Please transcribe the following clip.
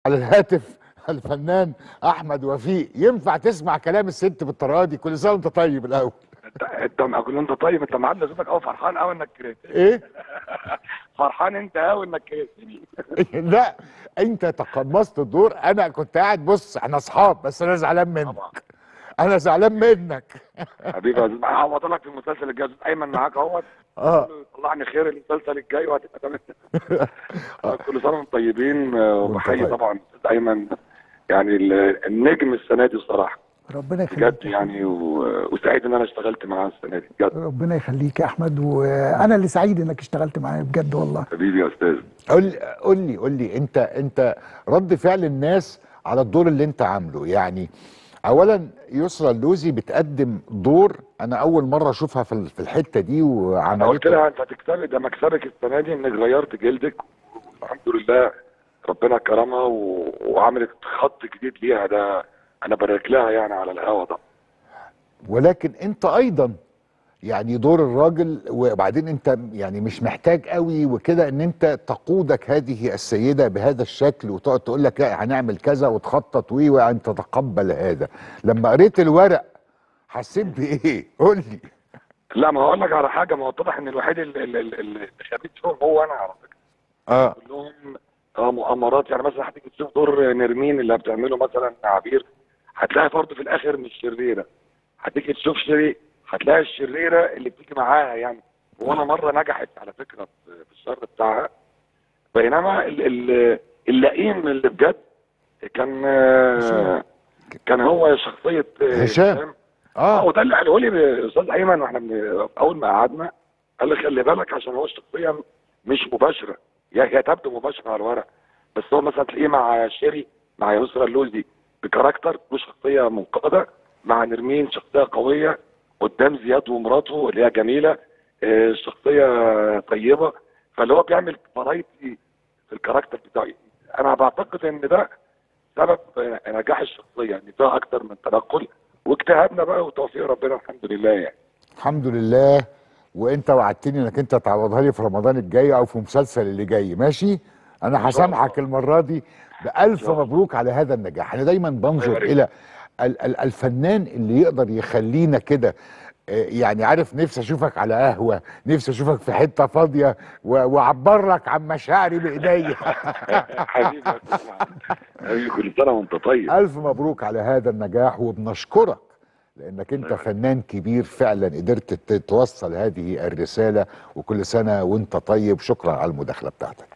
على الهاتف الفنان احمد وفيق ينفع تسمع كلام الست بالطريقه دي كل سنه وانت طيب الاول انت انت ما كل انت طيب انت معلي صوتك قوي فرحان قوي انك كرهتني ايه فرحان انت قوي انك كرهتني لا انت تقمصت الدور انا كنت قاعد بص احنا اصحاب بس انا زعلان منك طبعا انا زعلان منك حبيبي يا أستاذ، هعوض لك في المسلسل الجاي أستاذ ايمن معاك اهوت اه طلعني خير المسلسل الجاي وهتبقى تمام كل سنه وانتم طيبين آه، وبحيي طيب. طبعا استاذ ايمن يعني ال- النجم السنه دي الصراحه ربنا بجد يخليك يعني و- وسعيد ان انا اشتغلت معاه السنه دي بجد ربنا يخليك يا احمد وانا اللي سعيد انك اشتغلت معايا بجد والله حبيبي يا استاذ قول لي قول لي قول لي انت انت رد فعل الناس على الدور اللي انت عامله يعني اولا يسرى اللوزي بتقدم دور انا اول مره اشوفها في ال- في الحته دي انا قلت وعملته لها انت هتكسبي ده مكسبك السنه دي انك غيرت جلدك والحمد لله ربنا كرمها و... وعملت خط جديد ليها ده انا بارك لها يعني على الهوا ده ولكن انت ايضا يعني دور الراجل وبعدين انت يعني مش محتاج قوي وكده ان انت تقودك هذه السيده بهذا الشكل وتقعد تقول لك لا هنعمل كذا وتخطط وي وان تتقبل هذا لما قريت الورق حسيت بايه قول لي لا ما هقول لك على حاجه ما هو اتضح ان الوحيد اللي, اللي, اللي خبيت فيهم هو انا على فكره اه كلهم اه مؤامرات يعني مثلا هتيجي تشوف دور نرمين اللي بتعمله مثلا عبير هتلاقي برضه في الاخر مش شريره هتيجي تشوف شري هتلاقي الشريره اللي بتيجي معاها يعني وانا مره نجحت على فكره في في الشر بتاعها بينما ال- ال- اللئيم اللي بجد كان آه، كان هو شخصيه آه، هشام. اه اه وده اللي قاله لي الاستاذ ايمن واحنا بن- اول ما قعدنا قال لي خلي بالك عشان هو الشخصيه مش مباشره هي هي تبدو مباشره على الورق بس هو مثلا تلاقيه مع شيري مع يسرا اللوزي بكاركتر وشخصيه منقاده مع نرمين شخصيه قويه قدام زياد ومراته اللي هي جميله آه، شخصيه طيبه فاللي هو بيعمل فرايتي في الكاركتر بتاعه انا بعتقد ان ده سبب آه، نجاح الشخصيه ان فيها اكتر من تنقل واجتهادنا بقى وتوفيق ربنا الحمد لله يعني الحمد لله وانت وعدتني انك انت تعوضها لي في رمضان الجاي او في مسلسل اللي جاي ماشي انا هسامحك المره دي بالف الله. مبروك على هذا النجاح انا دايما بنظر يبارك. الى ال- ال- الفنان اللي يقدر يخلينا كده آه، يعني عارف نفسي اشوفك على قهوه نفسي اشوفك في حته فاضيه و- واعبر لك عن مشاعري بايديا حبيبي يا أستاذ محمد. حبيبي كل سنه وانت طيب الف مبروك على هذا النجاح وبنشكرك لانك انت فنان كبير فعلا قدرت ت- توصل هذه الرساله وكل سنه وانت طيب شكرا على المداخله بتاعتك